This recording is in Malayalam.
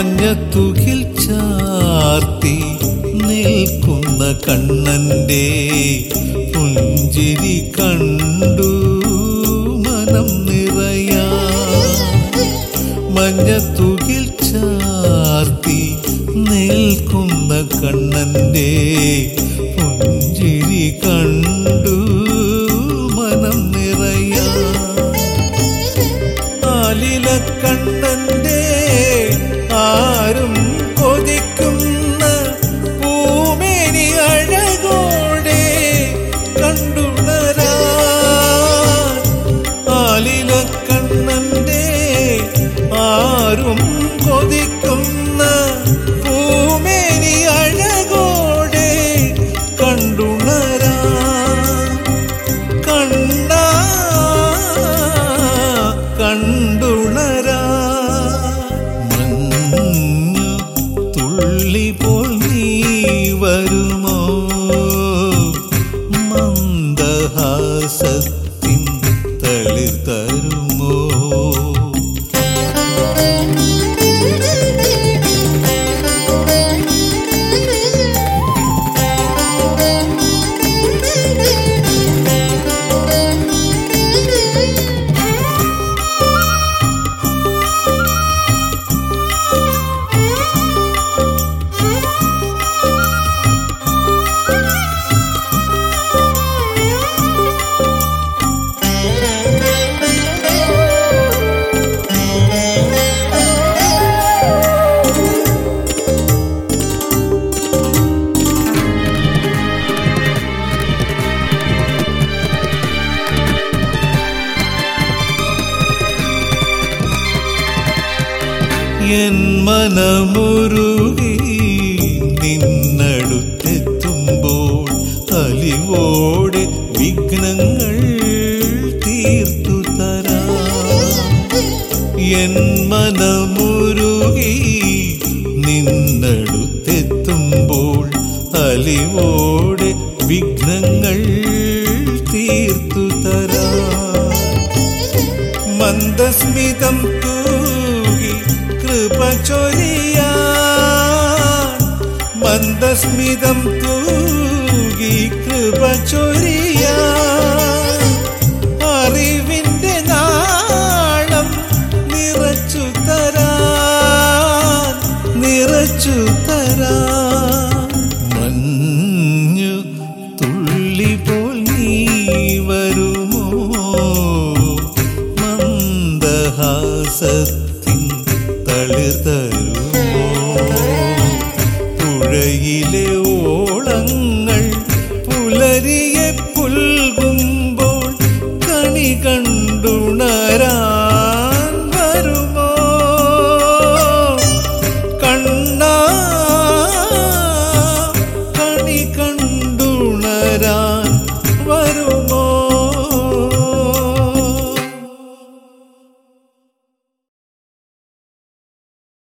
മഞ്ഞത്തുകിൽ ചാർത്തി നിൽക്കുന്ന കണ്ണന്റെ പുഞ്ചിരി കണ്ടു മനം നിറയാ മഞ്ഞത്തുകിൽ ചാർത്തി നിൽക്കുന്ന കണ്ണന്റെ പുഞ്ചിരി കണ്ടു മനം നിറയാ ആലില കണ്ണന്റെ ആരും കൊതിക്കുന്ന പൂമേനി അഴകോടെ കണ്ടുണരാ ആലില കണ്ണന്റെ ആരും കൊതിക്കുന്ന പൂമേനി അഴകോടെ കണ്ടുണരാ കണ്ട കണ്ടുണരാ മഞ്ഞു തുള്ളി പോൽ നീ വരുമോ മന്ദഹാസത്തിൻ തളിർ തരുമോ എൻ മനമുരുകി നിന്നടുത്തെത്തുമ്പോൾ അലിവോടെ വിഘ്നങ്ങൾ തീർത്തു തരാം എൻ മനമുരുകി നിന്നടുത്തെത്തുമ്പോൾ അലിവോടെ വിഘ്നങ്ങൾ തീർത്തു തരാം മന്ദസ്മിതം തൂകി കൃപ ചൊരിയാൻ മന്ദസ്മിതം തൂകി കൃപ ചൊരിയാൻ അറിവിന്റെ നാളം നിറച്ചു തരാൻ നിറച്ചു തരാൻ മഞ്ഞു തുള്ളി പോൽ നീ വരുമോ മന്ദഹാസത്തിൻ തളിർ തരുമോ പുഴയിലെ ഓളങ്ങൾ പുലരിയെ പുൽകുമ്പോൾ കണി കണ്ടുണരാൻ വരുമോ കണ്ണ കണി കണ്ടു